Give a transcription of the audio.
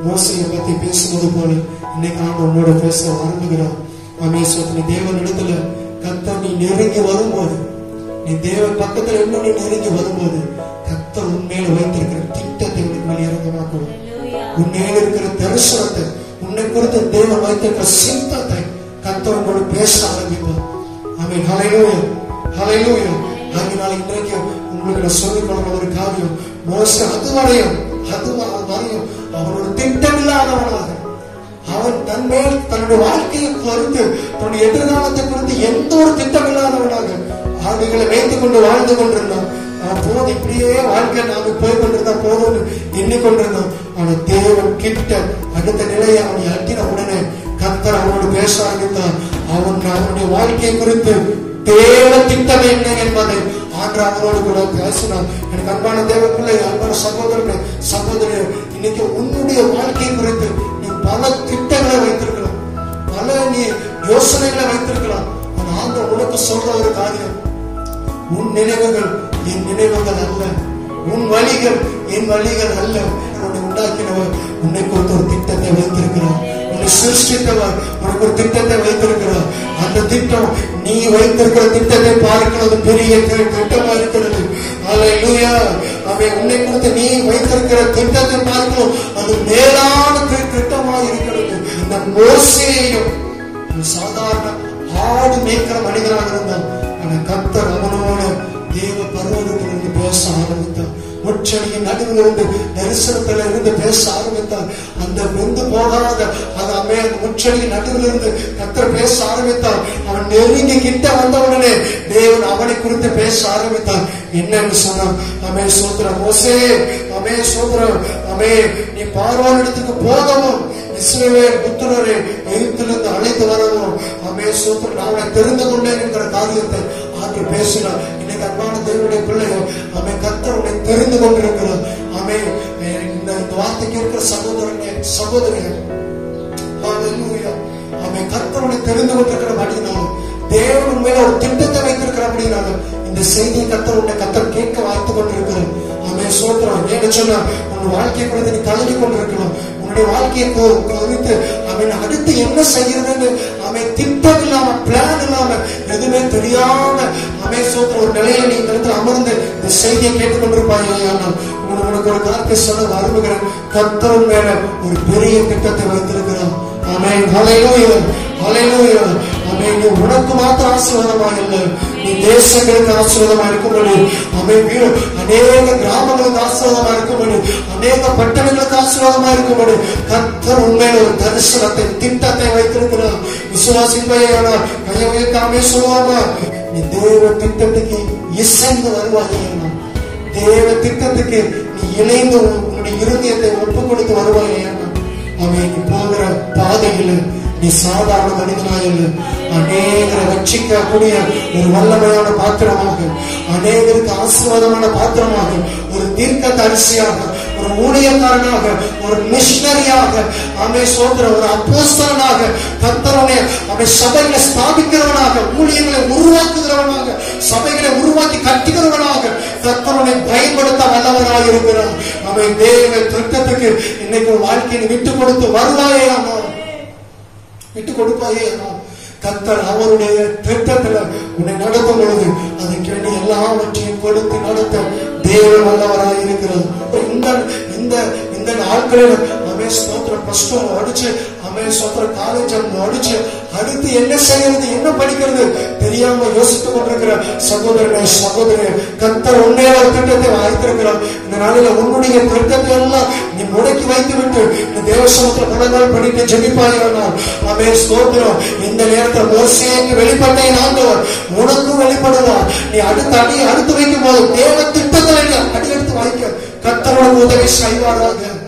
மோசையை பத்தி பேசுவது போல இன்னைக்கு ஆண்டு உன்னோட பேச விரும்புகிறோம் அமேஸ்வரன் தேவன் இடத்துல கத்த நீ நெருங்கி வரும்போது நீ தேவன் பக்கத்துல இன்னும் நீ நெருங்கி வரும்போது கத்த உண்மையில வைத்திருக்கிற திட்டத்தை உனக்கு மேல இறங்கமாக்குவோம் உன்னையில இருக்கிற தரிசனத்தை உன்னை குறித்து தேவன் வைத்திருக்கிற சிந்தத்தை கத்த உங்களோட பேச ஆரம்பிப்போம் ஆமென் ஹalleluya ஹalleluya அதனால இன்றைக்கு உங்களுக்கு நான் சொல்லிக் கொள்ள ஒரு காரியம் மோச அதுவரையும் அது வரையும் அவனோட திட்டமில்லாதவனாக அவன் தன் மேல் தன்னுடைய வாழ்க்கையை குறித்து தன்னுடைய எதிர்காலத்தை குறித்து எந்த ஒரு திட்டமில்லாதவனாக ஆடுகளை வைத்துக் கொண்டு வாழ்ந்து கொண்டிருந்தான் அவன் போது இப்படியே வாழ்க்கை நாம போய் கொண்டிருந்தா போதும்னு எண்ணிக்கொண்டிருந்தான் அவன் தேவன் கிட்ட அடுத்த நிலையை அவன் எட்டின உடனே கத்தர் அவனோடு பேச ஆரம்பித்தான் அவன் அவனுடைய வாழ்க்கை குறித்து தேவ திட்டம் என்ன என்பதை ஆண்டு அவனோடு கூட பேசினான் எனக்கு அன்பான தேவ பிள்ளை அன்பான சகோதரனே சகோதரி இன்னைக்கு உன்னுடைய வாழ்க்கை குறித்து நீ பல திட்டங்களை வைத்திருக்கலாம் பல நீ யோசனைகளை வைத்திருக்கலாம் ஆனா ஆண்டு உனக்கு சொல்ற ஒரு காரியம் உன் நினைவுகள் என் நினைவுகள் அல்ல உன் வழிகள் என் வழிகள் அல்ல உன்னை உண்டாக்கினவர் உன்னை குறித்து ஒரு திட்டத்தை வைத்திருக்கிறார் உன்னை சிருஷ்டித்தவர் உனக்கு ஒரு திட்டத்தை வைத்திருக்கிறார் அந்த திட்டம் நீ வைத்திருக்கிற திட்டத்தை பார்க்கிறது பெரிய தி- திட்டமா இருக்கிறது அல்லேலூயா அவன் உன்னை குறித்து நீ வைத்திருக்கிற திட்டத்தை பார்க்கிறோம் அது மேலான தி- திட்டமா இருக்கிறது இந்த மோசேயும் ஒரு சாதாரண ஆடு மேய்க்கிற மனிதனாக இருந்தான் ஆனா கத்தர் அவனோட தேவ பருவத்திலிருந்து பேச ஆரம்பித்தார் முச்சடியின் நடுவில் இருந்து தரிசனத்துல இருந்து பேச ஆரம்பித்தார் அந்த வெந்து போகாத அது அம்மே அந்த முச்சடியின் நடுவில் இருந்து கத்தர் பேச ஆரம்பித்தார் அவன் நெருங்கி கிட்ட வந்தவுடனே தேவன் அவனை குறித்து பேச ஆரம்பித்தார் என்னன்னு சொன்னான் அமே சோத்திரம் மோசே அமே சோத்திரம் அமே நீ பார்வானிடத்துக்கு போகவும் இஸ்ரவேல் புத்திரரை எகிப்திலிருந்து அழைத்து வரவும் அமே சோத்திரம் நான் அவனை தெரிந்து கொண்டேன் என்கிற காரியத்தை ஆண்டு பேசினார் இன்னைக்கு அன்பான தேவனுடைய பிள்ளையோ அமை கத்தர் உன்னை தெரிந்து கொண்டிருக்கிறார் அமே இந்த இந்த வார்த்தைக்கு இருக்கிற சகோதரனே சகோதரிகள் ஹalleluya அமை கத்தர் உன்னை தெரிந்து கொண்டிருக்கிற அப்படினாலும் தேவன் உண்மையில ஒரு திட்டத்தை வைத்திருக்கிற அப்படினாலும் இந்த செய்தியை கத்தர் உன்னை கத்தர் கேட்க வாய்த்து கொண்டிருக்கிறார் அமே சோத்திரம் ஏன்னு சொன்னா உன் வாழ்க்கையை குறித்து நீ கலங்கி கொண்டிருக்கலாம் உன்னுடைய வாழ்க்கையை கு- குறித்து அவன் அடுத்து என்ன செய்யறதுன்னு அவன் திட்டம் இல்லாம பிளான் இல்லாம எதுவுமே தெரியாம அவன் சோத்திர ஒரு நிலையில நீ இந்த இடத்துல அமர்ந்து இந்த செய்தியை கேட்டுக்கொண்டிருப்பாய் ஆனால் உனக்கு உனக்கு ஒரு காரியத்தை சொல்ல வருகிறேன் கத்தரும் மேல ஒரு பெரிய திட்டத்தை வைத்திருக்கிறான் ஆமென் ஹalleluya ஹalleluya ஆமென் நீ உனக்கு மாத்திரம் ஆசீர்வாதமாக இல்லை நீ தேசங்களுக்கு ஆசீர்வாதமா இருக்கும்படி ஆமென் வீடு அநேக கிராமங்களுக்கு ஆசீர்வாதமா இருக்கும்படி அநேக பட்டணங்களுக்கு ஆசீர்வாதமா இருக்கும்படி கத்தர் உண்மையில ஒரு தரிசனத்தை திட்டத்தை வைத்திருக்கிறார் விசுவாசிப்பையானால் கையை உயர்த்தாமே சொல்லுவாமா நீ தேவ திட்டத்துக்கு இசைந்து வருவாங்க தேவ திட்டத்துக்கு நீ இணைந்து உன்னுடைய இருதயத்தை ஒப்பு கொடுத்து வருவாய் அவன் நீ போகிற பாதையில் நீ சாதாரண மனிதனாயில்லை அநேகரை ரட்சிக்கக்கூடிய ஒரு வல்லமையான பாத்திரமாக அநேகருக்கு ஆசீர்வாதமான பாத்திரமாக ஒரு தீர்க்க தரிசியாக ஒரு ஊழியக்காரனாக ஒரு மிஷனரியாக அவை சோதர ஒரு அப்போஸ்தலனாக கத்தரவனை அவை சபைகளை ஸ்தாபிக்கிறவனாக ஊழியர்களை உருவாக்குகிறவனாக சபைகளை உருவாக்கி கட்டுகிறவனாக கத்தரவனை பயன்படுத்த வல்லவனாக இருக்கிறான் அவை தேவ திட்டத்துக்கு இன்னைக்கு உன் வாழ்க்கையை விட்டு கொடுத்து வருவாயே அம்மா விட்டு கொடுப்பாயே அம்மா கத்தர் அவருடைய திட்டத்துல உன்னை நடத்தும் பொழுது அதுக்கு வேண்டிய எல்லாவற்றையும் கொடுத்து நடத்த தேவன் வல்லவராக இருக்கிறது இந்த இந்த இந்த நாட்களில் அமே ஸ்தோத்திரம் கஷ்டம் அடிச்சு அமே ஸ்தோத்திரம் காலேஜ் அடிச்சு அடுத்து என்ன செய்யறது என்ன படிக்கிறது தெரியாம யோசித்துக் கொண்டிருக்கிற சகோதரனே சகோதரி கத்தர் உண்மையான ஒரு திட்டத்தை வைத்திருக்கிறார் இந்த நாளில உன்னுடைய திட்டத்தை எல்லாம் நீ முடக்கி வைத்து விட்டு இந்த தேவசமத்துல முழங்கால் பண்ணிட்டு ஜெபிப்பாயிரனால் அமே ஸ்தோத்திரம் இந்த நேரத்துல மோசேக்கு வெளிப்பட்ட என் ஆண்டவர் உனக்கும் வெளிப்படுவார் நீ அடுத்த அடி அடுத்து வைக்கும் போது தேவ திட்டத்தை அடி எடுத்து வைக்க கத்தரோட உதவி செய்வாராக